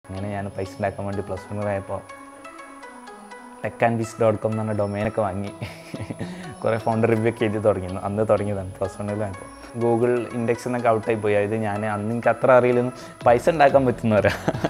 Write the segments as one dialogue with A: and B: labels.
A: അങ്ങനെ ഞാൻ പൈസ ഉണ്ടാക്കാൻ വേണ്ടി പ്ലസ് വണ്ണിലായപ്പോൾ tech and biz dot com എന്ന് പറഞ്ഞ ഡൊമൈനൊക്കെ വാങ്ങി കുറേ ഫോൺ റിവ്യൂ ഒക്കെ എഴുതി തുടങ്ങി അന്ന് തുടങ്ങിയതാണ് പ്ലസ് വണ്ണിലായപ്പോൾ ഗൂഗിൾ ഇൻഡെക്സ് എന്നൊക്കെ ഔട്ടായി പോയി അതായത് ഞാൻ അന്ന് എനിക്ക് അത്ര അറിയില്ലെന്ന് പൈസ ഉണ്ടാക്കാൻ പറ്റുന്നവരാ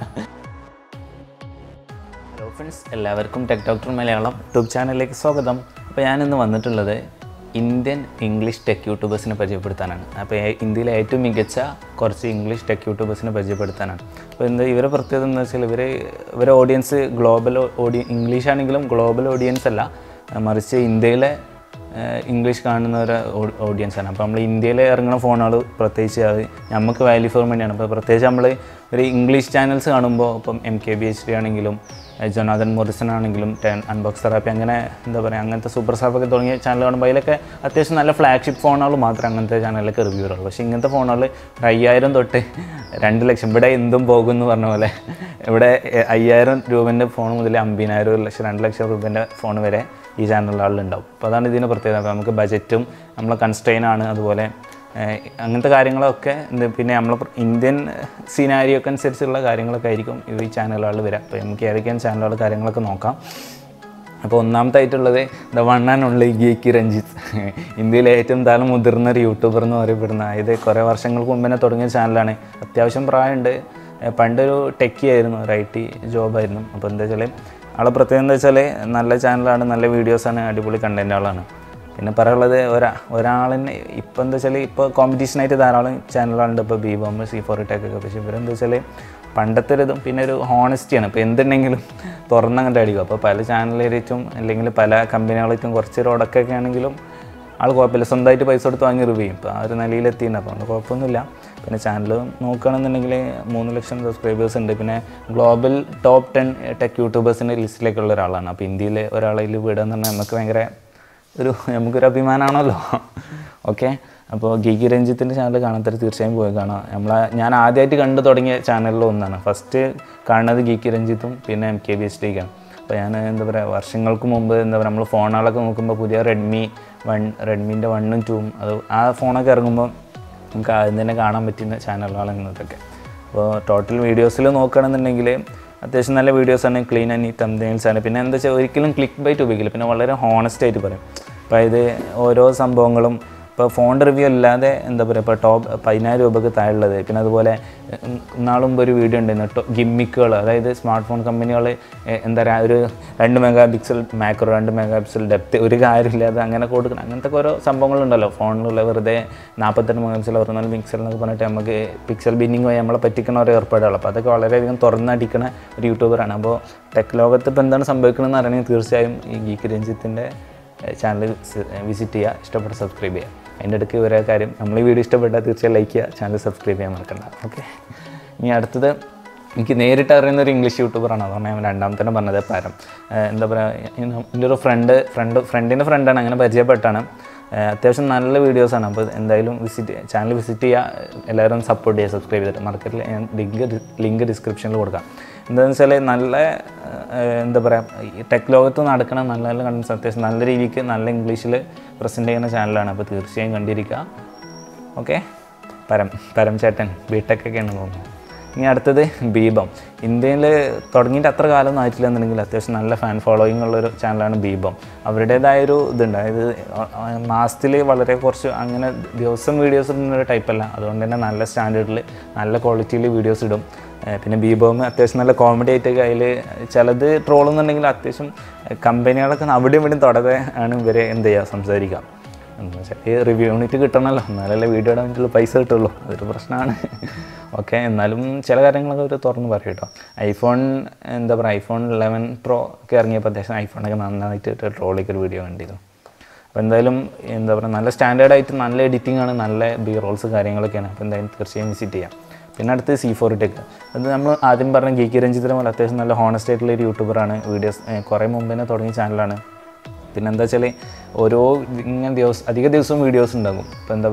A: ഹലോ ഫ്രണ്ട്സ് എല്ലാവർക്കും ടെക് ഡോക്ടർ മലയാളം യൂട്യൂബ് ചാനലിലേക്ക് സ്വാഗതം അപ്പോൾ ഞാനിന്ന് വന്നിട്ടുള്ളത് ഇന്ത്യൻ ഇംഗ്ലീഷ് ടെക് യൂട്യൂബേഴ്സിനെ പരിചയപ്പെടുത്താനാണ് അപ്പോൾ ഏ- ഇന്ത്യയിലെ ഏറ്റവും മികച്ച കുറച്ച് ഇംഗ്ലീഷ് ടെക് യൂട്യൂബേഴ്സിനെ പരിചയപ്പെടുത്താനാണ് അപ്പോൾ എന്താ ഇവരെ പ്രത്യേകത എന്ന് വെച്ചാൽ ഇവർ ഇവരെ ഓഡിയൻസ് ഗ്ലോബൽ ഓഡിയ ഇംഗ്ലീഷ് ആണെങ്കിലും ഗ്ലോബൽ ഓഡിയൻസ് അല്ല മറിച്ച് ഇന്ത്യയിലെ ഏഹ് ഇംഗ്ലീഷ് കാണുന്ന ഒരു ഓഡിയൻസാണ് അപ്പോൾ നമ്മൾ ഇന്ത്യയിൽ ഇറങ്ങുന്ന ഫോണുകൾ പ്രത്യേകിച്ച് അത് നമുക്ക് വാല്യൂ ഫോർ വേണ്ടിയാണ് അപ്പോൾ പ്രത്യേകിച്ച് നമ്മൾ ഒരു ഇംഗ്ലീഷ് ചാനൽസ് കാണുമ്പോൾ ഇപ്പം M K B H D ആണെങ്കിലും ഏഹ് ജൊനാഥൻ മൊറിസൺ ആണെങ്കിലും ടെൻ അൺബോക്സ് തെറാപ്പി അങ്ങനെ എന്താ പറയുക അങ്ങനത്തെ സൂപ്പർ സ്റ്റാഫൊക്കെ തുടങ്ങിയ ചാനൽ കാണുമ്പോൾ അതിലൊക്കെ അത്യാവശ്യം നല്ല ഫ്ലാഗ്ഷിപ്പ് ഫോണുകൾ മാത്രമേ അങ്ങനത്തെ ചാനലിലൊക്കെ റിവ്യൂ ഉള്ളൂ പക്ഷേ ഇങ്ങനത്തെ ഫോണുകൾ ഒരു അയ്യായിരം തൊട്ട് രണ്ട് ലക്ഷം ഇവിടെ എന്തും പോകും എന്ന് പറഞ്ഞ പോലെ ഇവിടെ ഏഹ് അയ്യായിരം രൂപേൻ്റെ ഫോൺ മുതൽ അമ്പതിനായിരം ഒരു ലക്ഷം രണ്ട് ലക്ഷം രൂപേൻ്റെ ഫോൺ വരെ ഈ ചാനലിൽ ആളുണ്ടാവും അപ്പോൾ അതാണ് ഇതിന് പ്രത്യേകത അപ്പോൾ നമുക്ക് ബജറ്റും നമ്മളെ കൺസ്ട്രെയിൻ ആണ് അതുപോലെ ഏഹ് അങ്ങനത്തെ കാര്യങ്ങളൊക്കെ എന്ത് പിന്നെ നമ്മൾ ഇന്ത്യൻ സീനാരിയോ ഒക്കെ അനുസരിച്ചുള്ള കാര്യങ്ങളൊക്കെ ആയിരിക്കും ഇത് ഈ ചാനലുകളിൽ വരിക അപ്പോൾ നമുക്ക് ഏതൊക്കെയാണ് ചാനലുകൾ കാര്യങ്ങളൊക്കെ നോക്കാം അപ്പോൾ ഒന്നാമത്തായിട്ടുള്ളത് the one and only geeky Ranjit ഇന്ത്യയിലെ ഏറ്റവും താലം മുതിർന്ന ഒരു യൂട്യൂബർ എന്ന് പറയപ്പെടുന്ന ഇത് കുറേ വർഷങ്ങൾക്ക് മുമ്പ് തന്നെ തുടങ്ങിയ ചാനലാണ് അത്യാവശ്യം പ്രായമുണ്ട് ഏഹ് പണ്ടൊരു ടെക്കി ആയിരുന്നു ഒരു ഐ ടി ജോബായിരുന്നു അപ്പോൾ എന്താ വെച്ചാൽ ആളെ പ്രത്യേകത എന്താ വെച്ചാൽ നല്ല ചാനലാണ് നല്ല വീഡിയോസാണ് അടിപൊളി കണ്ടൻ്റ് ആളാണ് പിന്നെ പറയാനുള്ളത് ഒരാ ഒരാളിനെ ഇപ്പോൾ എന്താ വെച്ചാൽ ഇപ്പോൾ കോമ്പറ്റീഷനായിട്ട് ധാരാളം ചാനലുകളുണ്ട് ഇപ്പോൾ Beebom C four tech ഒക്കെ പക്ഷേ ഇവരെന്താ വെച്ചാൽ പണ്ടത്തെ ഒരു ഇതും പിന്നെ ഒരു ഹോണസ്റ്റിയാണ് ഇപ്പോൾ എന്തുണ്ടെങ്കിലും തുറന്നങ്ങോട്ട് അടിക്കും അപ്പോൾ പല ചാനലിലേറ്റും അല്ലെങ്കിൽ പല കമ്പനികളേറ്റും കുറച്ച് റോഡൊക്കെ ആണെങ്കിലും ആൾ കുഴപ്പമില്ല സ്വന്തമായിട്ട് പൈസ കൊടുത്ത് വാങ്ങി റിവ്യൂ ചെയ്യും ഇപ്പോൾ ആ ഒരു നിലയിലെത്തിയിട്ടുണ്ട് അപ്പോൾ അതുകൊണ്ട് കുഴപ്പമൊന്നുമില്ല പിന്നെ ചാനൽ നോക്കുകയാണെന്നുണ്ടെങ്കിൽ മൂന്ന് ലക്ഷം സബ്സ്ക്രൈബേഴ്സ് ഉണ്ട് പിന്നെ ഗ്ലോബൽ ടോപ്പ് ടെൻ ടെക് യൂട്യൂബേഴ്സിൻ്റെ ലിസ്റ്റിലേക്കുള്ള ഒരാളാണ് അപ്പോൾ ഇന്ത്യയിലെ ഒരാളെ ഇതിൽ വിടുക എന്ന് പറഞ്ഞാൽ നമുക്ക് ഭയങ്കര ഒരു നമുക്കൊരു അഭിമാനമാണല്ലോ ഓക്കെ അപ്പോൾ ഗീഗി രഞ്ജിത്തിൻ്റെ ചാനൽ കാണാത്തവർ തീർച്ചയായും പോയി കാണാം നമ്മളെ ഞാൻ ആദ്യമായിട്ട് കണ്ടു തുടങ്ങിയ ചാനലിൽ ഒന്നാണ് ഫസ്റ്റ് കാണുന്നത് ഗീക്കി രഞ്ജിത്തും പിന്നെ എം കെ ബി എച്ച് ഡിക്കാണ് അപ്പോൾ ഞാൻ എന്താ പറയുക വർഷങ്ങൾക്ക് മുമ്പ് എന്താ പറയുക നമ്മൾ ഫോണുകളൊക്കെ നോക്കുമ്പോൾ പുതിയ റെഡ്മി വൺ റെഡ്മീൻ്റെ വണ്ണും ടൂവും അത് ആ ഫോണൊക്കെ ഇറങ്ങുമ്പോൾ നമുക്ക് ആദ്യം തന്നെ കാണാൻ പറ്റുന്ന ചാനലുകളാണ് ഇന്നതൊക്കെ അപ്പോൾ ടോട്ടൽ വീഡിയോസിൽ നോക്കുകയാണെന്നുണ്ടെങ്കിൽ അത്യാവശ്യം നല്ല വീഡിയോസാണ് ക്ലീൻ ആൻഡ് നീറ്റ് തമ്മിൽസ് ആണ് പിന്നെ എന്താ വെച്ചാൽ ഒരിക്കലും ക്ലിക്ക് ബൈറ്റ് ഉപയോഗിക്കില്ല പിന്നെ വളരെ ഹോണസ്റ്റ് ആയിട്ട് പറയും അപ്പോൾ ഇത് ഓരോ സംഭവങ്ങളും ഇപ്പോൾ ഫോൺ റിവ്യൂ അല്ലാതെ എന്താ പറയുക ഇപ്പോൾ ടോപ്പ് പതിനായിരം രൂപയ്ക്ക് താഴെയുള്ളത് പിന്നെ അതുപോലെ ഉം, നാളും മുമ്പ് ഒരു വീഡിയോ ഉണ്ടായിരുന്നു ടോ ഗിമ്മിക്കുകൾ അതായത് സ്മാർട്ട് ഫോൺ കമ്പനികൾ എന്താ പറയുക ഒരു രണ്ട് മെഗാ പിക്സൽ മാക്രോ രണ്ട് മെഗാ പിക്സൽ ഡെപ്ത് ഒരു കാര്യമില്ലാതെ അങ്ങനെ കൊടുക്കണം അങ്ങനത്തെ ഒക്കെ ഓരോ സംഭവങ്ങളുണ്ടല്ലോ ഫോണിലുള്ള വെറുതെ നാൽപ്പത്തെട്ട് മെഗാ പിക്സൽ അറുപത്തിനാല് പിക്സൽ എന്നൊക്കെ പറഞ്ഞിട്ട് നമുക്ക് പിക്സൽ ബിന്നിങ് വഴി നമ്മളെ പറ്റിക്കുന്ന ഓരോ ഏർപ്പാടുകൾ അപ്പോൾ അതൊക്കെ വളരെയധികം തുറന്നടിക്കുന്ന ഒരു യൂട്യൂബറാണ് അപ്പോൾ ടെക് ലോകത്ത് ഇപ്പോൾ എന്താണ് സംഭവിക്കണമെന്ന് അറിയണമെങ്കിൽ തീർച്ചയായും ഈ ഗീക്ക് രഞ്ജിത്തിൻ്റെ ചാനൽ വിസിറ്റ് ചെയ്യുക ഇഷ്ടപ്പെട്ട സബ്സ്ക്രൈബ് ചെയ്യുക അതിൻ്റെ ഇടയ്ക്ക് ഒരേ കാര്യം നമ്മൾ ഈ വീഡിയോ ഇഷ്ടപ്പെട്ടാൽ തീർച്ചയായും ലൈക്ക് ചെയ്യുക ചാനൽ സബ്സ്ക്രൈബ് ചെയ്യാൻ മറക്കണ്ട ഓക്കെ ഇനി അടുത്തത് എനിക്ക് നേരിട്ട് അറിയുന്ന ഒരു ഇംഗ്ലീഷ് യൂട്യൂബറാണ് അതുകൊണ്ട് ഞാൻ രണ്ടാമത്തെ തന്നെ പറഞ്ഞത് പരം ഏഹ് എന്താ പറയുക എൻ്റെ ഒരു ഫ്രണ്ട് ഫ്രണ്ട് ഫ്രണ്ടിൻ്റെ ഫ്രണ്ടാണ് അങ്ങനെ പരിചയപ്പെട്ടാണ് ഏഹ് അത്യാവശ്യം നല്ല വീഡിയോസാണ് അപ്പോൾ എന്തായാലും വിസിറ്റ് ചാനൽ വിസിറ്റ് ചെയ്യുക എല്ലാവരും സപ്പോർട്ട് ചെയ്യുക സബ്സ്ക്രൈബ് ചെയ്തിട്ട് മാർക്കറ്റിൽ ഞാൻ ലിങ്ക് ലിങ്ക് ഡിസ്ക്രിപ്ഷനിൽ കൊടുക്കാം എന്താണെന്ന് വെച്ചാൽ നല്ല ഏഹ് എന്താ പറയുക ഈ ടെക് ലോകത്ത് നടക്കുന്ന നല്ല നല്ല കണ്ടൻസ് അത്യാവശ്യം നല്ല രീതിക്ക് നല്ല ഇംഗ്ലീഷിൽ പ്രസൻറ്റ് ചെയ്യുന്ന ചാനലാണ് അപ്പോൾ തീർച്ചയായും കണ്ടിരിക്കുക ഓക്കെ പരം പരം ചേട്ടൻ ബി ടെക് ഒക്കെയാണ് തോന്നുന്നത് ഇനി അടുത്തത് ബീബം ഇന്ത്യയിൽ തുടങ്ങിയിട്ട് അത്ര കാലമൊന്നും ആയിട്ടില്ല എന്നുണ്ടെങ്കിൽ അത്യാവശ്യം നല്ല ഫാൻ ഫോളോയിങ് ഉള്ളൊരു ചാനലാണ് ബീബം അവരുടേതായൊരു ഇതുണ്ട് അതായത് മാസത്തിൽ വളരെ കുറച്ച് അങ്ങനെ ദിവസം വീഡിയോസ് ഇടുന്ന ഒരു ടൈപ്പല്ല അതുകൊണ്ട് തന്നെ നല്ല സ്റ്റാൻഡേർഡിൽ നല്ല ക്വാളിറ്റിയിൽ വീഡിയോസ് ഇടും ഏഹ് പിന്നെ ബീബോം അത്യാവശ്യം നല്ല കോമഡി ആയിട്ടൊക്കെ അതിൽ ചിലത് ട്രോളെന്നുണ്ടെങ്കിൽ അത്യാവശ്യം കമ്പനികളൊക്കെ അവിടെയും ഇവിടെയും തൊടതെ ആണ് ഇവരെ എന്ത് ചെയ്യുക സംസാരിക്കുക എന്ന് വെച്ചാൽ ഈ റിവ്യൂ യൂണിറ്റ് കിട്ടണമല്ലോ എന്നാലല്ലേ വീഡിയോ ഇടാൻ വേണ്ടിയിട്ടുള്ള പൈസ കിട്ടുള്ളൂ അതൊരു പ്രശ്നമാണ് ഓക്കെ എന്നാലും ചില കാര്യങ്ങളൊക്കെ അവർ തുറന്ന് പറയും കേട്ടോ ഐഫോൺ എന്താ പറയുക ഐഫോൺ ലെവൻ പ്രോ ഒക്കെ ഇറങ്ങിയപ്പോൾ അത്യാവശ്യം ഐഫോണൊക്കെ നന്നായിട്ട് ട്രോളിക്ക് ഒരു വീഡിയോ കണ്ടിരുന്നു അപ്പോൾ എന്തായാലും എന്താ പറയുക നല്ല സ്റ്റാൻഡേർഡായിട്ട് നല്ല എഡിറ്റിംഗ് ആണ് നല്ല ബി റോൾസ് കാര്യങ്ങളൊക്കെയാണ് അപ്പോൾ എന്തായാലും തീർച്ചയായും വിസിറ്റ് ചെയ്യാം പിന്നെ അടുത്ത് സി ഫോർ ടെക് അത് നമ്മൾ ആദ്യം പറഞ്ഞ ഗീക്കി രഞ്ജിത്തിനെ പോലെ അത്യാവശ്യം നല്ല ഹോണസ്റ്റ് ആയിട്ടുള്ള ഒരു യൂട്യൂബറാണ് വീഡിയോസ് കുറേ മുമ്പ് തന്നെ തുടങ്ങിയ ചാനലാണ് പിന്നെ എന്താ വെച്ചാൽ ഓരോ ഇങ്ങനെ ദിവസം അധിക ദിവസവും വീഡിയോസ് ഉണ്ടാകും ഇപ്പോൾ എന്താ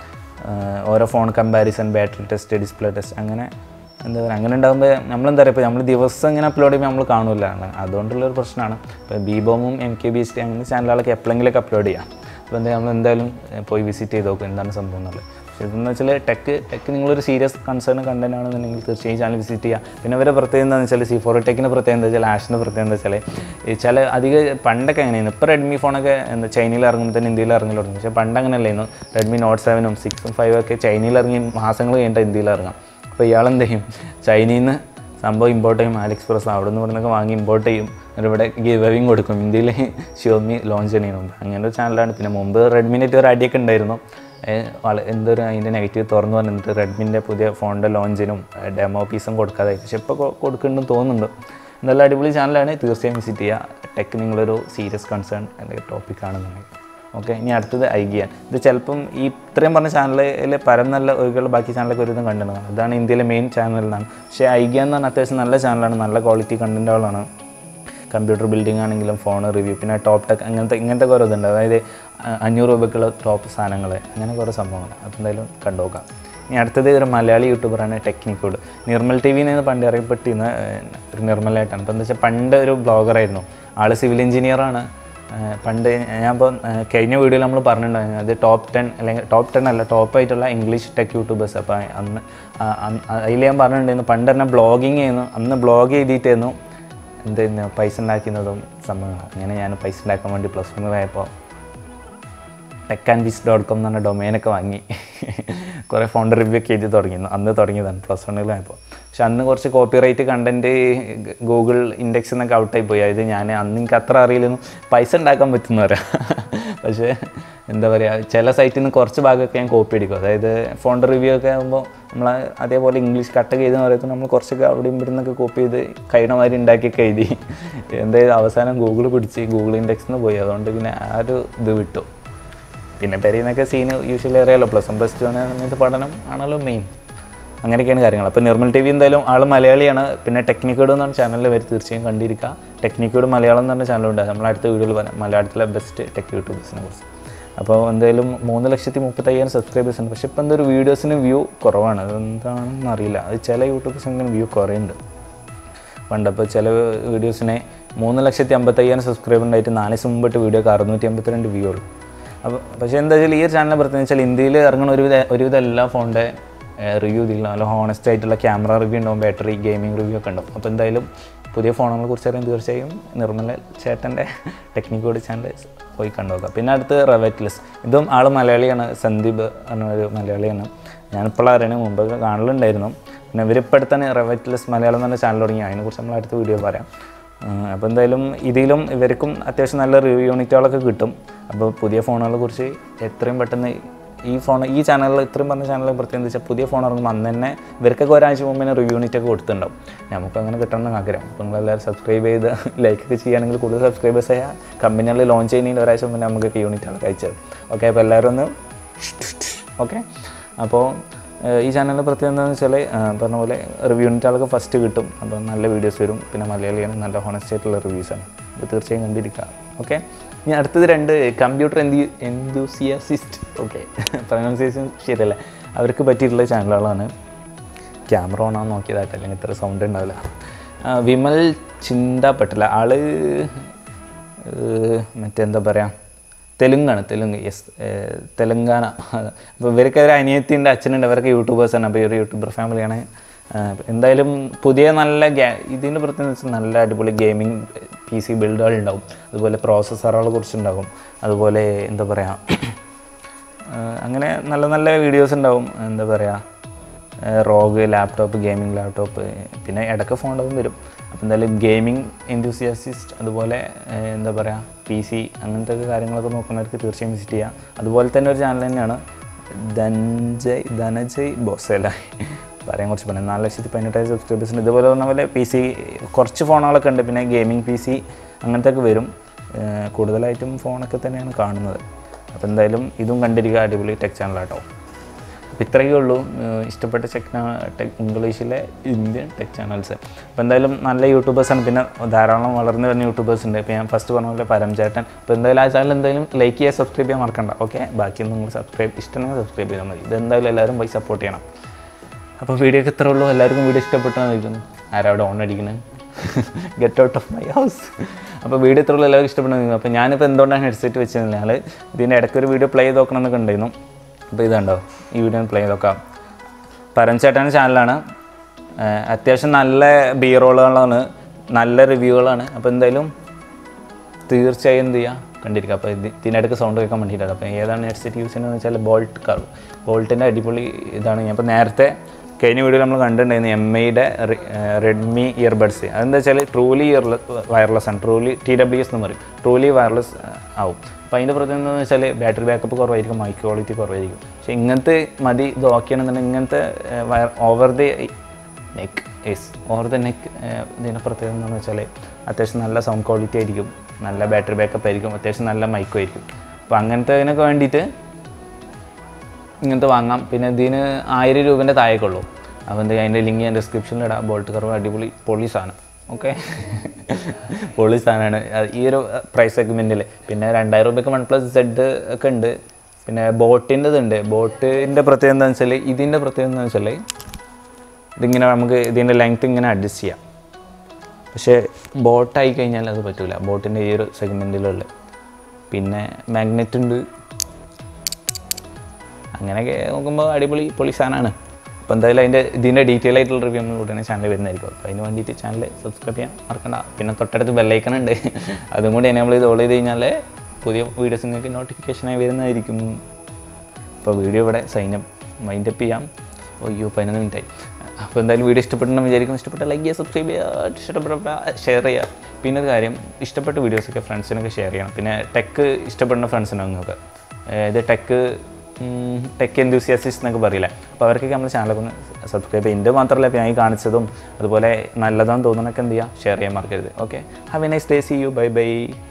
A: പറയുക ഓരോ phone comparison battery test display test അങ്ങനെ എന്താ പറയുക അങ്ങനെ ഉണ്ടാകുമ്പോൾ നമ്മളെന്താ പറയുക ഇപ്പോൾ നമ്മൾ ദിവസം ഇങ്ങനെ അപ്ലോഡ് ചെയ്യുമ്പോൾ നമ്മൾ കാണില്ല അതുകൊണ്ടുള്ളൊരു പ്രശ്നമാണ് ഇപ്പോൾ ബീബോമും M K B S T അങ്ങനെ ചാനലുകളൊക്കെ എപ്പോഴെങ്കിലൊക്കെ അപ്ലോഡ് ചെയ്യാം അപ്പോൾ എന്താ നമ്മൾ എന്തായാലും ഏഹ്, പോയി വിസിറ്റ് ചെയ്ത് നോക്കും എന്താണ് സംഭവം എന്നുള്ളത് ഇതെന്ന് വെച്ചാൽ ടെക്ക് ടെക്ക് നിങ്ങളൊരു സീരിയസ് കൺസേൺ കണ്ടന്റ് ആണെന്നുണ്ടെങ്കിൽ തീർച്ചയായും ചാനൽ വിസിറ്റ് ചെയ്യുക പിന്നെ അവരെ പ്രത്യേകത എന്താണെന്ന് വെച്ചാൽ സി ഫോർ ടെക്കിന് പ്രത്യേകത എന്താ വെച്ചാൽ ആഷിൻ്റെ പ്രത്യേകത എന്താ വെച്ചാൽ ഈ ചില അധിക പണ്ടൊക്കെ എങ്ങനെയായിരുന്നു ഇപ്പോൾ റെഡ്മി ഫോണൊക്കെ എന്താ ചൈനയിൽ ഇറങ്ങുമ്പോൾ തന്നെ ഇന്ത്യയിൽ ഇറങ്ങി തുടങ്ങി പക്ഷേ പണ്ട് അങ്ങനെയല്ലായിരുന്നു റെഡ്മി നോട്ട് സെവനും സിക്സും ഫൈവും ഒക്കെ ചൈനയിൽ ഇറങ്ങി മാസങ്ങൾ കഴിഞ്ഞിട്ട് ഇന്ത്യയിൽ ഇറങ്ങാം അപ്പോൾ ഇയാൾ എന്ത് ചെയ്യും ചൈനയിൽ നിന്ന് സംഭവം ഇമ്പോർട്ട് ചെയ്യും ആലിഎക്സ്പ്രസ് അവിടെ നിന്ന് ഇവിടെ നിന്നൊക്കെ വാങ്ങി ഇമ്പോർട്ട് ചെയ്യും എന്നിട്ട് ഇവിടെ ഗിവിങ് കൊടുക്കും ഇന്ത്യയിൽ ഷിയോമി ലോഞ്ച് ചെയ്യുന്നുണ്ട് അങ്ങനെ ഒരു ചാനലാണ് പിന്നെ മുമ്പ് റെഡ്മിൻ്റെ ഒരു അടിയൊക്കെ ഉണ്ടായിരുന്നു ഏഹ് വള- എന്തൊരു അതിൻ്റെ നെഗറ്റീവ് തുറന്നു പറഞ്ഞിട്ട് റെഡ്മിൻ്റെ പുതിയ ഫോണിൻ്റെ ലോഞ്ചിനും ഡെമോ പീസും കൊടുക്കാതെ പക്ഷെ ഇപ്പോൾ കൊടുക്കുന്നുണ്ടെന്ന് തോന്നുന്നുണ്ട് നല്ല അടിപൊളി ചാനലാണ് തീർച്ചയായും വിസിറ്റ് ചെയ്യുക ടെക് നിങ്ങളൊരു സീരിയസ് കൺസേൺ അല്ലെങ്കിൽ ടോപ്പിക് ആണെന്നുണ്ടെങ്കിൽ ഓക്കെ ഇനി അടുത്തത് ഐഗിയാൻ ഇത് ചിലപ്പം ഈ ഇത്രയും പറഞ്ഞ ചാനലിൽ പരം നല്ല ഒഴികെയുള്ള ബാക്കി ചാനലൊക്കെ ഒരു ഇതും കണ്ടിട്ടുണ്ടാകും അതാണ് ഇന്ത്യയിലെ മെയിൻ ചാനൽ എന്നാണ് പക്ഷേ ഐഗിയാൻ എന്ന് പറഞ്ഞാൽ അത്യാവശ്യം നല്ല ചാനലാണ് നല്ല ക്വാളിറ്റി കണ്ടൻറ്റുകളാണ് കമ്പ്യൂട്ടർ ബിൽഡിംഗ് ആണെങ്കിലും ഫോൺ റിവ്യൂ പിന്നെ ടോപ്പ് ടെക് അങ്ങനത്തെ ഇങ്ങനത്തെ കുറേ ഇതുണ്ട് അതായത് അ- അഞ്ഞൂറ് രൂപയ്ക്കുള്ള ടോപ്പ് സാധനങ്ങൾ അങ്ങനെ കുറേ സംഭവങ്ങൾ അപ്പോൾ എന്തായാലും കണ്ടുനോക്കാം ഇനി അടുത്തത് ഒരു മലയാളി യൂട്യൂബറാണ് ടെക്നിക്കോട് നിർമ്മൽ ടി വിയിൽ നിന്ന് പണ്ട് അറിയപ്പെട്ടിരുന്ന ഏഹ്, ഒരു നിർമ്മലായിട്ടാണ് അപ്പോൾ എന്താ വെച്ചാൽ പണ്ട് ഒരു ബ്ലോഗറായിരുന്നു ആൾ സിവിൽ എഞ്ചിനീയറാണ് ഏഹ് പണ്ട് ഞാൻ ഇപ്പോൾ കഴിഞ്ഞ വീഡിയോയിൽ നമ്മൾ പറഞ്ഞിട്ടുണ്ടായിരുന്നു അത് ടോപ്പ് ടെൻ അല്ലെങ്കിൽ ടോപ്പ് ടെൻ അല്ല ടോപ്പ് ആയിട്ടുള്ള ഇംഗ്ലീഷ് ടെക് യൂട്യൂബേഴ്സ് അപ്പോൾ അന്ന് അതിൽ ഞാൻ പറഞ്ഞിട്ടുണ്ടായിരുന്നു പണ്ട് തന്നെ ബ്ലോഗിങ് ചെയ്യുന്നു അന്ന് ബ്ലോഗ് ചെയ്തിട്ടായിരുന്നു എന്തായിരുന്നു പൈസ ഉണ്ടാക്കുന്നതും സംഭവങ്ങൾ അങ്ങനെ ഞാൻ പൈസ ഉണ്ടാക്കാൻ വേണ്ടി പ്ലസ് വണ്ണിലായപ്പോൾ tech and biz dot com എന്ന് പറഞ്ഞ ഡൊമൈനൊക്കെ വാങ്ങി കുറേ ഫോൺ റിവ്യൂ ഒക്കെ എഴുതി തുടങ്ങിയിരുന്നു അന്ന് തുടങ്ങിയതാണ് പ്ലസ് വണ്ണിലായപ്പോൾ പക്ഷെ അന്ന് കുറച്ച് കോപ്പിറൈറ്റ് കണ്ടൻറ്റ് ഗൂഗിൾ ഇൻഡെക്സിൽ നിന്നൊക്കെ ഔട്ടായി പോയി അതായത് ഞാൻ അന്ന് എനിക്ക് അത്ര അറിയില്ലെന്നു പൈസ ഉണ്ടാക്കാൻ പറ്റുന്ന പറയാം പക്ഷേ എന്താ പറയുക ചില സൈറ്റിൽ നിന്ന് കുറച്ച് ഭാഗമൊക്കെ ഞാൻ കോപ്പി അടിക്കും അതായത് ഫോൺ റിവ്യൂ ഒക്കെ ആകുമ്പോൾ നമ്മൾ അതേപോലെ ഇംഗ്ലീഷ് കട്ട് ചെയ്തെന്ന് പറയുമ്പോൾ നമ്മൾ കുറച്ചൊക്കെ അവിടെയും ഇവിടെ നിന്നൊക്കെ കോപ്പി ചെയ്ത് കഴിയണ മാതിരി ഉണ്ടാക്കിയൊക്കെ എഴുതി എന്തായാലും അവസാനം ഗൂഗിൾ പിടിച്ച് ഗൂഗിൾ ഇൻഡെക്സിൽ നിന്ന് പോയി അതുകൊണ്ട് പിന്നെ ആ ഒരു ഇത് വിട്ടു പിന്നെ പെരീന്നൊക്കെ സീന് യൂഷ്വലി അറിയാലോ പ്ലസ് വൺ പ്ലസ് ടു സമയത്ത് പഠനം ആണല്ലോ മെയിൻ അങ്ങനെയൊക്കെയാണ് കാര്യങ്ങൾ അപ്പോൾ നിർമ്മൽ ടി വി എന്തായാലും ആൾ മലയാളിയാണ് പിന്നെ ടെക്നിക്കോഡ് എന്ന് പറഞ്ഞ ചാനലിൽ വരെ തീർച്ചയായും കണ്ടിരിക്കുക ടെക്നിക്കോഡ് മലയാളം എന്ന് പറഞ്ഞ ചാനലുണ്ട് നമ്മൾ അടുത്ത വീഡിയോയിൽ പറയാം മലയാളത്തിലെ ബെസ്റ്റ് ടെക് യൂട്യൂബേഴ്സിനെ കുറിച്ച് അപ്പോൾ എന്തായാലും മൂന്ന് ലക്ഷത്തി മുപ്പത്തയ്യായിരം സബ്സ്ക്രൈബേഴ്സ് ഉണ്ട് പക്ഷേ ഇപ്പോൾ എന്തൊരു വീഡിയോസിന് വ്യൂ കുറവാണ് അതെന്താണെന്ന് അറിയില്ല അത് ചില യൂട്യൂബേഴ്സിന് വ്യൂ കുറയുന്നുണ്ട് പണ്ടപ്പോൾ ചില വീഡിയോസിനെ മൂന്ന് ലക്ഷത്തി അമ്പത്തയ്യായിരം സബ്സ്ക്രൈബർ ഉണ്ടായിട്ട് നാല് ദിവസം മുമ്പിട്ട് വീഡിയോക്ക് അറുന്നൂറ്റി അമ്പത്തിരണ്ട് വ്യൂ ഉള്ളൂ അപ്പോൾ പക്ഷേ എന്താ വെച്ചാൽ ഈ ഒരു ചാനലിനെ പ്രത്യേകിച്ച് വെച്ചാൽ ഇന്ത്യയിൽ ഇറങ്ങുന്ന ഒരുവിധ ഒരുവിധ എല്ലാ ഫോണിൻ്റെ റിവ്യൂ ഇതിൽ നല്ല ഹോണസ്റ്റ് ആയിട്ടുള്ള ക്യാമറ റിവ്യൂ ഉണ്ടാവും ബാറ്ററി ഗെയിമിംഗ് റിവ്യൂ ഒക്കെ ഉണ്ടാവും അപ്പോൾ എന്തായാലും പുതിയ ഫോണുകളെ കുറിച്ച് അറിയാൻ തീർച്ചയായും നിർമ്മല ചേട്ടൻ്റെ ടെക്നിക്കോട് ചാനൽ പോയി കണ്ടുനോക്കാം പിന്നെ അടുത്ത് റെവറ്റ്ലെസ് ഇതും ആൾ മലയാളിയാണ് സന്ദീപ് എന്ന ഒരു മലയാളിയാണ് ഞാനിപ്പോൾ അറിയണ മുമ്പൊക്കെ കാണലുണ്ടായിരുന്നു പിന്നെ ഇവരിപ്പോൾ അടുത്താണ് റെവറ്റ്ലെസ് മലയാളം എന്ന് പറഞ്ഞ ചാനൽ തുടങ്ങി അതിനെക്കുറിച്ച് നമ്മൾ അടുത്ത വീഡിയോ പറയാം അപ്പോൾ എന്തായാലും ഇതിലും ഇവർക്കും അത്യാവശ്യം നല്ല റിവ്യൂ യൂണിറ്റുകളൊക്കെ കിട്ടും അപ്പോൾ പുതിയ ഫോണുകളെ കുറിച്ച് എത്രയും പെട്ടെന്ന് ഈ ഫോൺ ഈ ചാനലിൽ ഇത്രയും പറഞ്ഞ ചാനലിൽ പ്രത്യേകം വെച്ചാൽ പുതിയ ഫോൺ ഇറങ്ങുമ്പോൾ അന്ന് തന്നെ ഇവർക്കൊക്കെ ഒരാഴ്ച മുമ്പ് തന്നെ റിവ്യൂ യൂണിറ്റ് ഒക്കെ കൊടുത്തിട്ടുണ്ടാവും നമുക്ക് അങ്ങനെ കിട്ടണമെന്ന് ആഗ്രഹം അപ്പോൾ നിങ്ങളെല്ലാവരും സബ്സ്ക്രൈബ് ചെയ്ത് ലൈക്ക് ഒക്കെ ചെയ്യുകയാണെങ്കിൽ കൂടുതൽ സബ്സ്ക്രൈബേഴ്സ് ആയാൽ കമ്പനികളിൽ ലോഞ്ച് ചെയ്യുന്നതിന് ഒരാഴ്ച മുമ്പ് നമുക്ക് യൂണിറ്റുകളൊക്കെ അയച്ചത് ഓക്കെ അപ്പോൾ എല്ലാവരും ഒന്ന് ഓക്കെ അപ്പോൾ ഏഹ് ഈ ചാനലിൻ്റെ പ്രത്യേകത എന്താണെന്ന് വെച്ചാൽ ഏഹ് പറഞ്ഞ പോലെ റിവ്യൂ യൂണിറ്റുകളൊക്കെ ഫസ്റ്റ് കിട്ടും അപ്പോൾ നല്ല വീഡിയോസ് വരും പിന്നെ മലയാളിയാണ് നല്ല ഹോണസ്റ്റ് ആയിട്ടുള്ള റിവ്യൂസാണ് അപ്പോൾ തീർച്ചയായും കണ്ടിരിക്കുക ഓക്കെ ഇനി അടുത്തത് രണ്ട് കമ്പ്യൂട്ടർ എന്തി എന്തൂസിയാസിസ്റ്റ് ഓക്കെ പ്രൊനൗൺസിയേഷൻ ശരിയല്ല അവർക്ക് പറ്റിയിട്ടുള്ള ചാനലുകളാണ് ക്യാമറ ഓണാന്ന് നോക്കിയതായിട്ട് അല്ലെങ്കിൽ ഇത്ര സൗണ്ട് ഉണ്ടാവില്ല ആ, വിമൽ ചിന്താപ്പെട്ടില്ല ആള് ഏഹ്, മറ്റെന്താ പറയുക തെലുങ്കാണ് തെലുങ്ക് യെസ് തെലുങ്കാന അപ്പോൾ ഇവർക്ക് ഒരു അനിയത്തിൻ്റെ അച്ഛനുണ്ട് അവരൊക്കെ യൂട്യൂബേഴ്സാണ് അപ്പോൾ ഈ ഒരു യൂട്യൂബർ ഫാമിലിയാണ് ആഹ് എന്തായാലും പുതിയ നല്ല ഗ്യാ ഇതിൻ്റെ പ്രത്യേകത വെച്ചാൽ നല്ല അടിപൊളി ഗെയിമിംഗ് പി സി ബിൽഡുകൾ ഉണ്ടാവും അതുപോലെ പ്രോസസ്സറുകളെ കുറിച്ചുണ്ടാകും അതുപോലെ എന്താ പറയുക ആഹ് അങ്ങനെ നല്ല നല്ല വീഡിയോസ് ഉണ്ടാവും എന്താ പറയുക റോഗ് ലാപ്ടോപ്പ് ഗെയിമിംഗ് ലാപ്ടോപ്പ് പിന്നെ ഇടയ്ക്ക് ഫോണും വരും അപ്പോൾ എന്തായാലും ഗെയിമിംഗ് എൻതൂസിയാസിസ്റ്റ് അതുപോലെ ഏഹ് എന്താ പറയുക പി സി അങ്ങനത്തെ ഒക്കെ കാര്യങ്ങളൊക്കെ നോക്കുന്നവർക്ക് തീർച്ചയായും വിസിറ്റ് ചെയ്യാം അതുപോലെ തന്നെ ഒരു ചാനൽ തന്നെയാണ് ധനജയ് ധനജയ് ബോസേല പറയാൻ കുറച്ച് പറയാം നാല് ലക്ഷത്തി പതിനെട്ടായിരം സബ്സ്ക്രൈബേഴ്സിന് ഇതുപോലെ പറഞ്ഞ പോലെ പി സി കുറച്ച് ഫോണുകളൊക്കെ ഉണ്ട് പിന്നെ ഗെയിമിംഗ് പി സി അങ്ങനത്തെ ഒക്കെ വരും ഏഹ് കൂടുതലായിട്ടും ഫോണൊക്കെ തന്നെയാണ് കാണുന്നത് അപ്പോൾ എന്തായാലും ഇതും കണ്ടിരിക്കുക അടിപൊളി ടെക് ചാനലാട്ടോ അപ്പോൾ ഇത്രയേ ഉള്ളൂ ഏഹ് ഇഷ്ടപ്പെട്ട ടെക് ടെക് ഇംഗ്ലീഷിലെ ഇന്ത്യൻ ടെക് ചാനൽസ് അപ്പോൾ എന്തായാലും നല്ല യൂട്യൂബേഴ്സാണ് പിന്നെ ധാരാളം വളർന്നു വരുന്ന യൂട്യൂബേഴ്സ് ഉണ്ട് ഇപ്പോൾ ഞാൻ ഫസ്റ്റ് പറഞ്ഞ പോലെ പരം ചേട്ടൻ അപ്പോൾ എന്തായാലും ആ ചാനൽ എന്തായാലും ലൈക്ക് ചെയ്യുക സബ്സ്ക്രൈബ് ചെയ്യാൻ മറക്കണ്ട ഓക്കെ ബാക്കിയൊന്നും നിങ്ങൾ സബ്സ്ക്രൈബ് ഇഷ്ടമെങ്കിൽ സബ്സ്ക്രൈബ് ചെയ്താൽ മതി ഇതെന്തായാലും എല്ലാവരും പോയി സപ്പോർട്ട് ചെയ്യണം അപ്പോൾ വീഡിയോ ഒക്കെ ഇത്രേ ഉള്ളൂ എല്ലാവർക്കും വീഡിയോ ഇഷ്ടപ്പെട്ടെന്ന് ചോദിക്കുന്നു ആരാ അവിടെ ഓൺ അടിക്കുന്നത് get out of my house അപ്പോൾ വീഡിയോ ഇത്രയുള്ള എല്ലാവർക്കും ഇഷ്ടപ്പെടുന്നു അപ്പോൾ ഞാനിപ്പോൾ എന്തുകൊണ്ടാണ് ഹെഡ്സെറ്റ് വെച്ചതെന്നാൽ ഇതിൻ്റെ ഇടയ്ക്ക് ഒരു വീഡിയോ പ്ലേ ചെയ്ത് നോക്കണം എന്നൊക്കെ ഉണ്ടായിരുന്നു അപ്പോൾ ഇതുണ്ടോ ഈ വീഡിയോ പ്ലേ ചെയ്തൊക്കാം പരംചേട്ടൻ്റെ ചാനലാണ് ഏഹ് അത്യാവശ്യം നല്ല ബി റോളുകളാണ് നല്ല റിവ്യൂകളാണ് അപ്പോൾ എന്തായാലും തീർച്ചയായും എന്ത് ചെയ്യുക കണ്ടിരിക്കുക അപ്പോൾ ഇത് ഇതിനിടയ്ക്ക് സൗണ്ട് കേൾക്കാൻ വേണ്ടിയിട്ടാണ് അപ്പോൾ ഏതാണ് ഹെഡ്സെറ്റ് യൂസ് ചെയ്യുന്നത് വെച്ചാൽ ബോൾട്ട് കർവ് ബോൾട്ടിൻ്റെ അടിപൊളി ഇതാണ് ഞാൻ ഇപ്പോൾ നേരത്തെ കഴിഞ്ഞ വീഡിയോ നമ്മൾ കണ്ടിട്ടുണ്ടായിരുന്നു എം ഐയുടെ റെഡ്മി ഇയർബഡ്സ് അതെന്താ വെച്ചാൽ ട്രൂലി ഇയർലെസ് വയർലെസ് ആണ് ട്രൂലി ടി ഡബ്ല്യു എസ് എന്ന് പറയും ട്രൂലി വയർലെസ് ആവും അപ്പോൾ അതിൻ്റെ പ്രത്യേകത എന്താണെന്ന് വെച്ചാൽ ബാറ്ററി ബാക്കപ്പ് കുറവായിരിക്കും മൈക്ക് ക്വാളിറ്റി കുറവായിരിക്കും പക്ഷേ ഇങ്ങനത്തെ മതി ഇത് ഓക്കെയാണെന്നുണ്ടെങ്കിൽ ഇങ്ങനത്തെ wire over the neck yes over the neck ഇതിൻ്റെ പ്രത്യേകത എന്താണെന്ന് വെച്ചാൽ അത്യാവശ്യം നല്ല സൗണ്ട് ക്വാളിറ്റി ആയിരിക്കും നല്ല ബാറ്ററി ബാക്കപ്പ് ആയിരിക്കും അത്യാവശ്യം നല്ല മൈക്കും ആയിരിക്കും അപ്പോൾ അങ്ങനത്തെ ഇതിനൊക്കെ വേണ്ടിയിട്ട് ഇങ്ങനത്തെ വാങ്ങാം പിന്നെ ഇതിന് ആയിരം രൂപേൻ്റെ താഴേക്കുള്ളൂ അപ്പോൾ എന്താ അതിൻ്റെ ലിങ്ക് ഞാൻ ഡിസ്ക്രിപ്ഷനിൽ ഇടാം ബോൾട്ട് കർവ് അടിപൊളി പൊളി സാധനം ഓക്കെ പൊളി സാധനമാണ് അത് ഈ ഒരു പ്രൈസ് സെഗ്മെൻറ്റിൽ പിന്നെ രണ്ടായിരം രൂപയ്ക്ക് വൺ പ്ലസ് സെഡ് ഒക്കെ ഉണ്ട് പിന്നെ ബോട്ടിൻ്റെ ഉണ്ട് ബോട്ടിൻ്റെ പ്രത്യേകത എന്താണെന്ന് വെച്ചാൽ ഇതിൻ്റെ പ്രത്യേകത എന്താണെന്ന് വെച്ചാൽ ഇതിങ്ങനെ നമുക്ക് ഇതിൻ്റെ ലെങ്ത് ഇങ്ങനെ അഡ്ജസ്റ്റ് ചെയ്യാം പക്ഷേ ബോട്ടായി കഴിഞ്ഞാൽ അത് പറ്റില്ല ബോട്ടിൻ്റെ ഈ ഒരു സെഗ്മെൻറ്റിലുള്ള പിന്നെ മാഗ്നറ്റ് ഉണ്ട് അങ്ങനെയൊക്കെ നോക്കുമ്പോൾ അടിപൊളി പൊളി സാധനമാണ് അപ്പോൾ എന്തായാലും അതിൻ്റെ ഇതിൻ്റെ ഡീറ്റെയിൽ ആയിട്ടുള്ള റിവ്യൂ നമ്മൾ ഉടനെ ചാനൽ വരുന്നതായിരിക്കും അപ്പോൾ അതിന് വേണ്ടിയിട്ട് ചാനൽ സബ്സ്ക്രൈബ് ചെയ്യാൻ മറക്കണ്ട പിന്നെ തൊട്ടടുത്ത് ബെല്ലൈക്കൺ ഉണ്ട് അതും കൂടി എനേബിൾ ചെയ്ത് ഓൾ ചെയ്ത് കഴിഞ്ഞാൽ പുതിയ വീഡിയോസ് നിങ്ങൾക്ക് നോട്ടിഫിക്കേഷനായി വരുന്നതായിരിക്കും അപ്പോൾ വീഡിയോ ഇവിടെ സൈനപ്പ് മൈൻഡപ്പ് ചെയ്യാം അയ്യോ പതിനൊന്ന് മിനിറ്റായി അപ്പോൾ എന്തായാലും വീഡിയോ ഇഷ്ടപ്പെട്ടെന്ന് വിചാരിക്കും ഇഷ്ടപ്പെട്ട ലൈക്ക് ചെയ്യുക സബ്സ്ക്രൈബ് ചെയ്യുക ഇഷ്ടപ്പെട്ട ഷെയർ ചെയ്യുക പിന്നെ ഒരു കാര്യം ഇഷ്ടപ്പെട്ട വീഡിയോസൊക്കെ ഫ്രണ്ട്സിനൊക്കെ ഷെയർ ചെയ്യണം പിന്നെ ടെക്ക് ഇഷ്ടപ്പെടുന്ന ഫ്രണ്ട്സിനോ നിങ്ങൾക്ക് ഇത് ടെക്ക് ടെക് എന്തൂസിയാസിസ്റ്റ് എന്നൊക്കെ പറയില്ല അപ്പോൾ അവർക്കൊക്കെ നമ്മുടെ ചാനലൊക്കെ ഒന്ന് സബ്സ്ക്രൈബ് ചെയ്യുക എൻ്റെ മാത്രമല്ല ഇപ്പോൾ ഞാൻ ഈ കാണിച്ചതും അതുപോലെ നല്ലതാണെന്ന് തോന്നുന്നതൊക്കെ എന്ത് ചെയ്യുക ഷെയർ ചെയ്യാൻ മറക്കരുത് okay have a nice day see you bye by